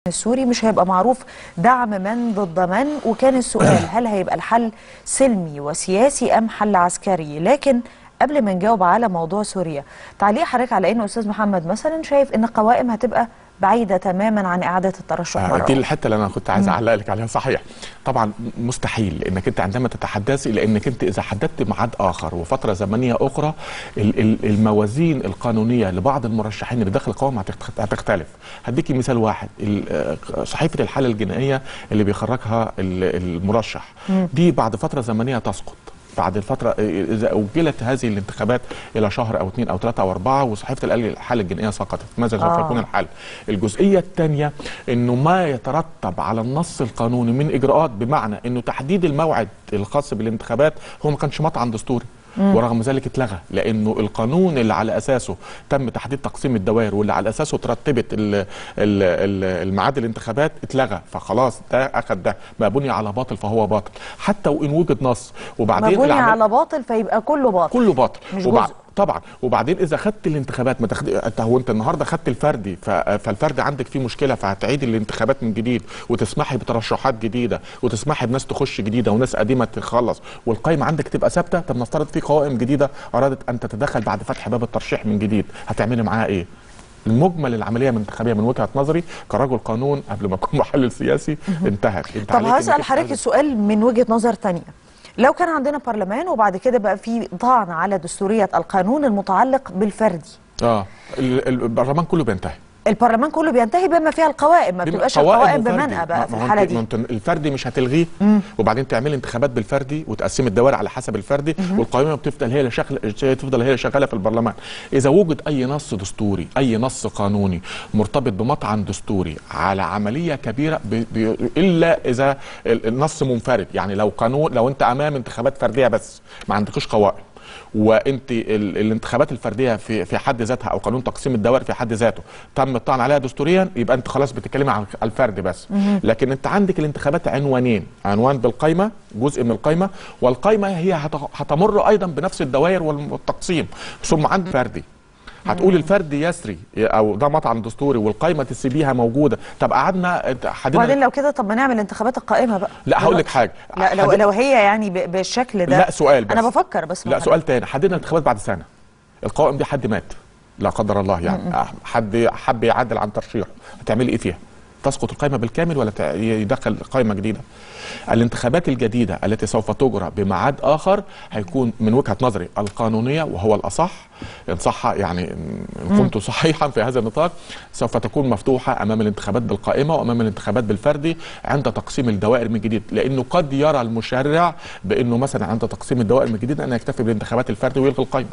السوري مش هيبقى معروف دعم من ضد من وكان السؤال هل هيبقى الحل سلمي وسياسي ام حل عسكري لكن قبل ما نجاوب على موضوع سوريا تعليق حضرتك على ان استاذ محمد مثلا شايف ان القوائم هتبقى بعيده تماما عن اعاده الترشح مره دي أخرى. الحته اللي انا كنت عايز اعلق لك عليها صحيح طبعا مستحيل لانك انت عندما تتحدثي لانك انت اذا حددت ميعاد اخر وفتره زمنيه اخرى ال- ال- الموازين القانونيه لبعض المرشحين اللي داخل القوائم هتخت- هتختلف هديكي مثال واحد ال- آه، صحيفه الحاله الجنائيه اللي بيخرجها ال- المرشح دي بعد فتره زمنيه تسقط بعد الفترة إذا أجلت هذه الانتخابات إلى شهر أو اثنين أو ثلاثة أو أربعة وصحيفة الحالة الجنائية سقطت ماذا سوف آه. يكون الحل؟ الجزئية الثانية أنه ما يترتب على النص القانوني من إجراءات بمعنى أنه تحديد الموعد الخاص بالانتخابات هو ما كانش مطعن دستوري ورغم ذلك اتلغى لانه القانون اللي على اساسه تم تحديد تقسيم الدوائر واللي على اساسه ترتبت ال- ال- ال- الميعاد الانتخابات اتلغى فخلاص ده اخذ ده ما بني على باطل فهو باطل حتى وان وجد نص وبعدين مبني العمل- على باطل فيبقى كله باطل كله باطل مش وبع- جزء. طبعا وبعدين اذا خدت الانتخابات ما تخد... انت هو انت النهارده خدت الفردي ف... فالفردي عندك فيه مشكله فهتعيد الانتخابات من جديد وتسمحي بترشحات جديده وتسمحي بناس تخش جديده وناس قديمه تخلص والقائمه عندك تبقى ثابته طب نفترض في قوائم جديده ارادت ان تتدخل بعد فتح باب الترشيح من جديد هتعملي معاها ايه؟ المجمل العمليه الانتخابيه من وجهه نظري كرجل قانون قبل ما اكون محلل سياسي انتهت انت طب عليك إنك هسأل أنت حضرتك عايزة- السؤال من وجهة نظر تانية لو كان عندنا برلمان وبعد كده بقى في طعن على دستورية القانون المتعلق بالفردي اه ال- ال- البرلمان كله بينتهي البرلمان كله بينتهي بما فيها القوائم ما دي بتبقاش قوائم القوائم وفردي. بمنأى بقى ما- في ما هو الحالة انت- ما دي انت الفردي مش هتلغيه وبعدين تعملي انتخابات بالفردي وتقسمي الدوائر على حسب الفردي والقائمه بتفضل هي اللي شغله تفضل هي اللي شغاله في البرلمان اذا وجد اي نص دستوري اي نص قانوني مرتبط بمطعن دستوري على عمليه كبيره ب... ب... الا اذا ال- النص منفرد يعني لو قانون لو انت امام انتخابات فرديه بس ما عندكش قوائم وانت ال- الانتخابات الفرديه في في حد ذاتها او قانون تقسيم الدوائر في حد ذاته تم الطعن عليها دستوريا يبقى انت خلاص بتتكلمي عن الفرد بس لكن انت عندك الانتخابات عنوانين عنوان بالقايمه جزء من القايمه والقايمه هي هت- هتمر ايضا بنفس الدوائر والتقسيم ثم عند فردي هتقول الفرد يسري او ده مطعن دستوري والقايمه تسيبيها موجوده طب قعدنا حددنا وبعدين لو كده طب ما نعمل انتخابات القائمة بقى لا هقول لك حاجه لا لو حد- لو هي يعني ب- بالشكل ده لا سؤال بس انا بفكر بس لا معلش. سؤال تاني حددنا الانتخابات بعد سنه القوائم دي حد مات لا قدر الله يعني حد حب يعدل عن ترشيحه هتعملي ايه فيها؟ تسقط القائمه بالكامل ولا تع- يدخل قائمه جديده؟ الانتخابات الجديده التي سوف تجرى بميعاد اخر هيكون من وجهه نظري القانونيه وهو الاصح ان صح يعني ان كنت صحيحا في هذا النطاق سوف تكون مفتوحه امام الانتخابات بالقائمه وامام الانتخابات بالفردي عند تقسيم الدوائر من جديد لانه قد يرى المشرع بانه مثلا عند تقسيم الدوائر من جديد ان يكتفي بالانتخابات الفردي ويلغي القائمه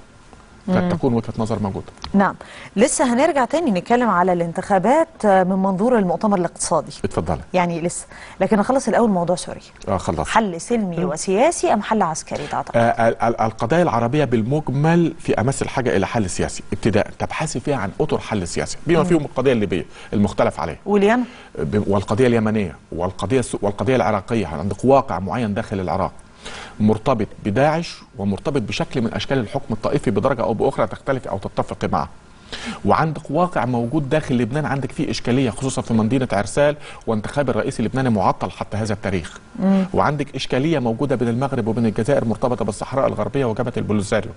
قد تكون وجهه نظر موجوده نعم لسه هنرجع تاني نتكلم على الانتخابات آه، من منظور المؤتمر الاقتصادي اتفضلي يعني لسه لكن نخلص الاول موضوع سوريا اه خلص حل سلمي وسياسي ام حل عسكري تعتقد آه، ال- ال- القضايا العربية بالمجمل في أمس الحاجة إلى حل سياسي ابتداء تبحثي فيها عن أطر حل سياسي بما فيهم القضية الليبية المختلف عليها واليمن ب- والقضية اليمنية والقضية الس- والقضية العراقية عندك واقع معين داخل العراق مرتبط بداعش ومرتبط بشكل من أشكال الحكم الطائفي بدرجة أو بأخرى تختلف أو تتفق معه وعندك واقع موجود داخل لبنان عندك فيه إشكالية خصوصا في مدينة عرسال وانتخاب الرئيس اللبناني معطل حتى هذا التاريخ وعندك إشكالية موجودة بين المغرب وبين الجزائر مرتبطة بالصحراء الغربية وجبهة البوليساريو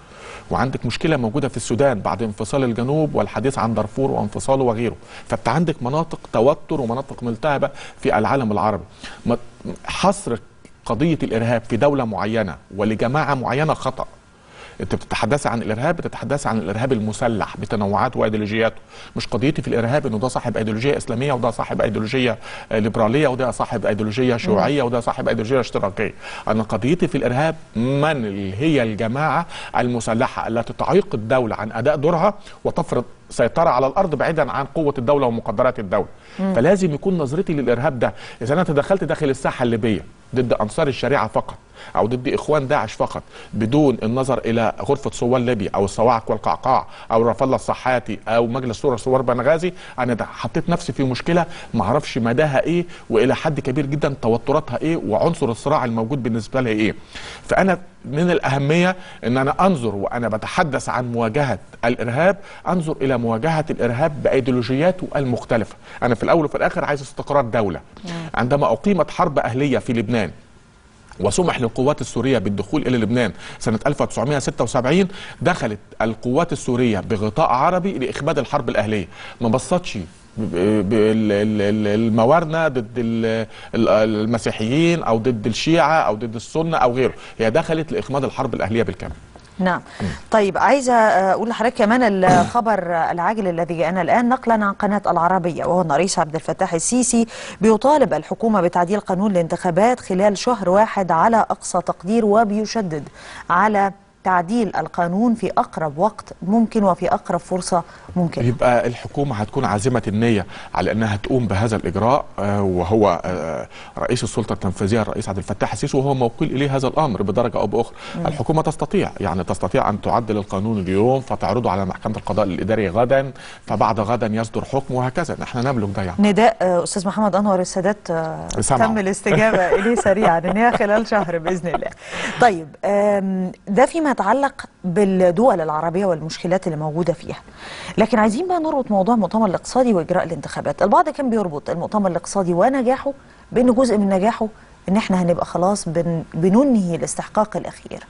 وعندك مشكله موجوده في السودان بعد انفصال الجنوب والحديث عن دارفور وانفصاله وغيره فانت عندك مناطق توتر ومناطق ملتهبه في العالم العربي ما- حصر قضيه الارهاب في دوله معينه ولجماعه معينه خطا انت بتتحدث عن الارهاب بتتحدث عن الارهاب المسلح بتنوعاته وايديولوجياته مش قضيتي في الارهاب انه ده صاحب ايديولوجيه اسلاميه وده صاحب ايديولوجيه آه، ليبراليه وده صاحب ايديولوجيه شيوعيه وده صاحب ايديولوجيه اشتراكيه انا قضيتي في الارهاب من اللي هي الجماعه المسلحه التي تعيق الدوله عن اداء دورها وتفرض سيطره على الارض بعيدا عن قوه الدوله ومقدرات الدوله فلازم يكون نظرتي للارهاب ده اذا انا تدخلت داخل الساحه الليبيه ضد انصار الشريعه فقط او ضد اخوان داعش فقط بدون النظر الى غرفه صوان ليبيا او الصواعق والقعقاع او رفض الله الصحاتي او مجلس سورة صور بنغازي انا ده حطيت نفسي في مشكله ما اعرفش مداها ايه والى حد كبير جدا توتراتها ايه وعنصر الصراع الموجود بالنسبه لها ايه فانا من الاهميه ان انا انظر وانا بتحدث عن مواجهه الارهاب انظر الى مواجهه الارهاب بايديولوجياته المختلفه انا في الاول وفي الاخر عايز استقرار دوله عندما اقيمت حرب اهليه في لبنان وسمح للقوات السورية بالدخول إلى لبنان سنة 1976 دخلت القوات السورية بغطاء عربي لإخماد الحرب الأهلية ما بصتش الموارنة ضد ال- ال- المسيحيين أو ضد الشيعة أو ضد السنة أو غيره هي دخلت لإخماد الحرب الأهلية بالكامل نعم طيب عايزة آه، أقول لحضرتك كمان الخبر العاجل الذي جاءنا الآن نقلا عن قناة العربية وهو أن الرئيس عبد الفتاح السيسي بيطالب الحكومة بتعديل قانون الانتخابات خلال شهر واحد على أقصى تقدير وبيشدد على تعديل القانون في أقرب وقت ممكن وفي أقرب فرصة ممكن يبقى الحكومة هتكون عازمة النية على أنها تقوم بهذا الإجراء آه، وهو آه، رئيس السلطة التنفيذية الرئيس عبد الفتاح السيسي وهو موكول إليه هذا الأمر بدرجة أو بأخرى الحكومة تستطيع يعني تستطيع أن تعدل القانون اليوم فتعرضه على محكمة القضاء الإداري غدا فبعد غدا يصدر حكم وهكذا نحن نملك ده يعني نداء آه، أستاذ محمد أنور السادات آه، سمعوا. تم الاستجابة إليه سريعا إن هي خلال شهر بإذن الله طيب آم، ده فيما يتعلق بالدول العربية والمشكلات اللي موجودة فيها لكن عايزين بقى نربط موضوع المؤتمر الاقتصادي وإجراء الانتخابات البعض كان بيربط المؤتمر الاقتصادي ونجاحه بأن جزء من نجاحه ان احنا هنبقى خلاص بن بننهي الاستحقاق الاخير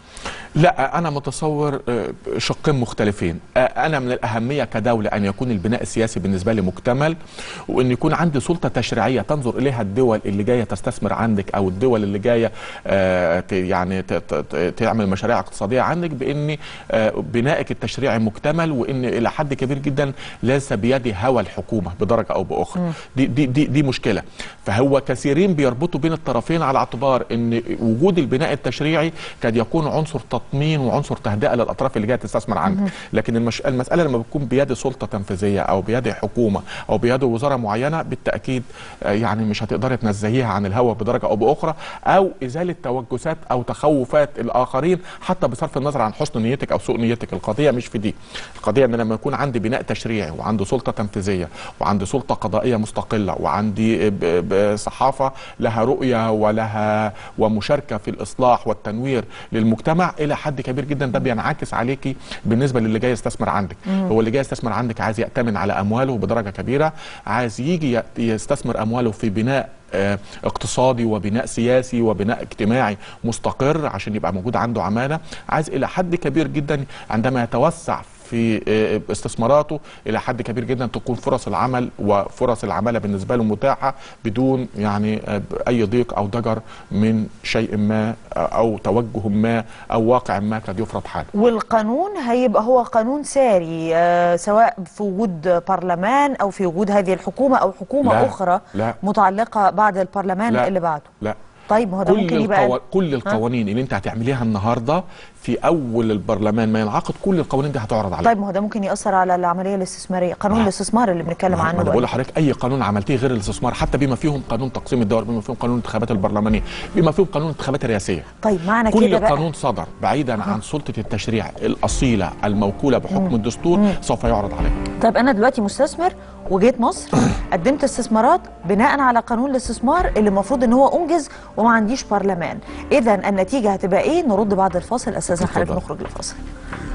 لا انا متصور آه، شقين مختلفين آه، انا من الاهميه كدوله ان يكون البناء السياسي بالنسبه لي مكتمل وان يكون عندي سلطه تشريعيه تنظر اليها الدول اللي جايه تستثمر عندك او الدول اللي جايه آه، ت- يعني ت- ت- ت- تعمل مشاريع اقتصاديه عندك بان آه، بنائك التشريعي مكتمل وان الى حد كبير جدا ليس بيد هوى الحكومه بدرجه او باخرى دي دي دي, دي مشكله فهو كثيرين بيربطوا بين الطرفين على اعتبار ان وجود البناء التشريعي قد يكون عنصر تطمين وعنصر تهدئه للاطراف اللي جايه تستثمر عندك لكن المش... المساله لما بتكون بيد سلطه تنفيذيه او بيد حكومه او بيد وزاره معينه بالتاكيد آه، يعني مش هتقدري تنزهيها عن الهوى بدرجه او باخرى او ازاله توجسات او تخوفات الاخرين حتى بصرف النظر عن حسن نيتك او سوء نيتك القضيه مش في دي القضيه ان لما يكون عندي بناء تشريعي وعندي سلطه تنفيذيه وعندي سلطه قضائيه مستقله وعندي ب- ب- صحافه لها رؤيه ولها ومشاركه في الاصلاح والتنوير للمجتمع الى حد كبير جدا ده بينعكس عليكي بالنسبه للي جاي يستثمر عندك هو اللي جاي يستثمر عندك عايز يأتمن على امواله بدرجه كبيره عايز يجي ي- يستثمر امواله في بناء آه، اقتصادي وبناء سياسي وبناء اجتماعي مستقر عشان يبقى موجود عنده عماله عايز الى حد كبير جدا عندما يتوسع في آه، استثماراته الى حد كبير جدا تكون فرص العمل وفرص العماله بالنسبه له متاحه بدون يعني آه، اي ضيق او ضجر من شيء ما آه، او توجه ما او واقع ما قد يفرض حاله والقانون هيبقى هو قانون ساري آه، سواء في وجود برلمان او في وجود هذه الحكومه او حكومه لا، اخرى لا. متعلقه بعد البرلمان لا، اللي بعده لا طيب ما هو ده كل ممكن يبقى القوا... كل القوانين اللي انت هتعمليها النهارده في اول البرلمان ما ينعقد كل القوانين دي هتعرض عليك طيب ما هو ده ممكن ياثر على العمليه الاستثماريه قانون ما- الاستثمار اللي بنتكلم ما- عنه ما انا بقول دلوقتي. لحضرتك اي قانون عملتيه غير الاستثمار حتى بما فيهم قانون تقسيم الدول بما فيهم قانون الانتخابات البرلمانيه بما فيهم قانون الانتخابات الرئاسيه طيب معنى كل كده بقى قانون صدر بعيدا عن سلطه التشريع الاصيله الموكوله بحكم الدستور سوف يعرض عليك طيب انا دلوقتي مستثمر وجيت مصر قدمت استثمارات بناء على قانون الاستثمار اللي المفروض ان هو انجز وما عنديش برلمان اذا النتيجه هتبقى ايه نرد بعد الفاصل اساسا حضرتك اتفضل. نخرج للفاصل